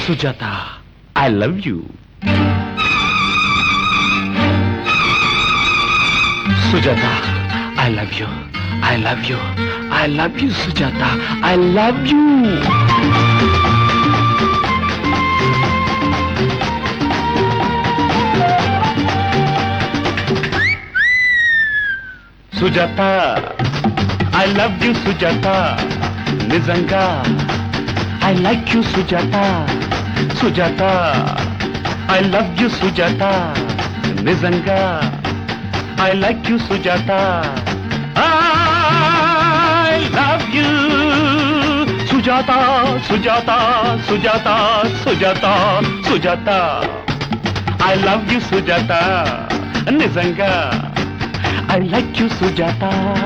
Sujatha I love you Sujatha I love you I love you I love you Sujatha I love you Sujatha I love you Sujatha నిజంగా I like you Sujatha Sujatha I love you Sujatha నిజంగా I like you Sujatha I love you Sujatha Sujatha Sujatha Sujatha Sujatha I love you Sujatha నిజంగా I like you Sujatha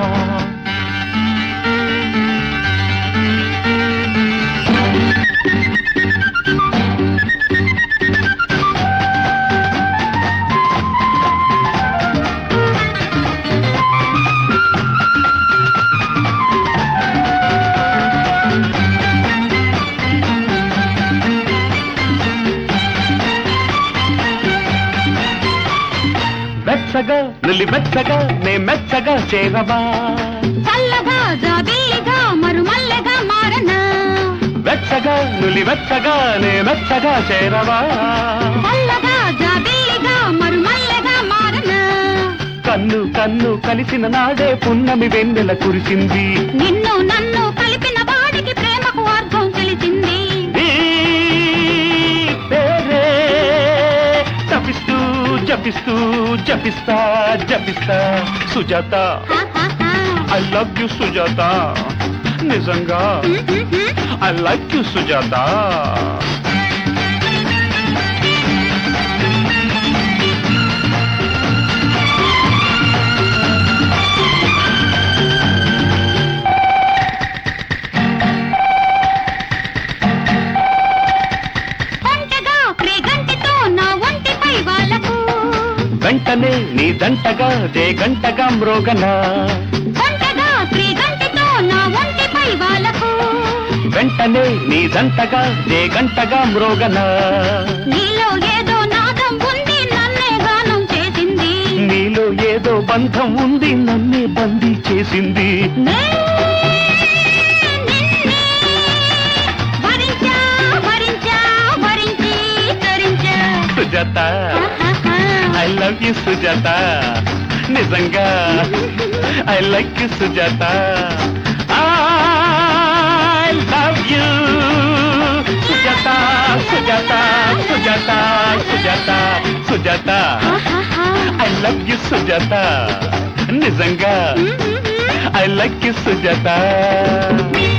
వెచ్చగా నులి వెచ్చగా నే మెచ్చగా చేరవా చల్లగా జాబిల్లిగా మరుమల్లెగా మారనా వెచ్చగా నులి వెచ్చగా నే మెచ్చగా చేరవా చల్లగా జాబిల్లిగా మరుమల్లెగా మారనా కన్ను కన్ను కలిసిన నాడే పున్నమి వెన్నెల కురిసింది నిన్ను నన్ను కలిపిన వాడికి ప్రేమకు అర్థం తెలిసింది ఈ పేరే జపిస్తూ జపిస్తూ జపిస్తా జపిస్తా సుజాత హా, హా, హా. ఐ లవ్ యు సుజాత నిజంగా hmm, hmm, hmm. I like you Sujatha ఒంటెగా క్రీగంటితో నా ఒంటిపై వాళ్ళకు వెంటనే నీ దంటగా జే గంటగా మ్రోగనా ఒంటెగా క్రీగంటితో నా ఒంటిపై వాళ్ళకు వెంటనే నీ దంటగా జే గంటగా మ్రోగనా నీలో ఏదో నాదం ఉంది నన్నే గానం చేసింది నీలో ఏదో బంధం ఉంది నన్నే బందీ చేసింది నే నిన్నే భరించా భరించా భరించి తరించా Sujatha I love you Sujatha నిజంగా I like you Sujatha I love you Sujatha Sujatha Sujatha Sujatha Sujatha I love you Sujatha నిజంగా ఐ లైక్ యు సుజాత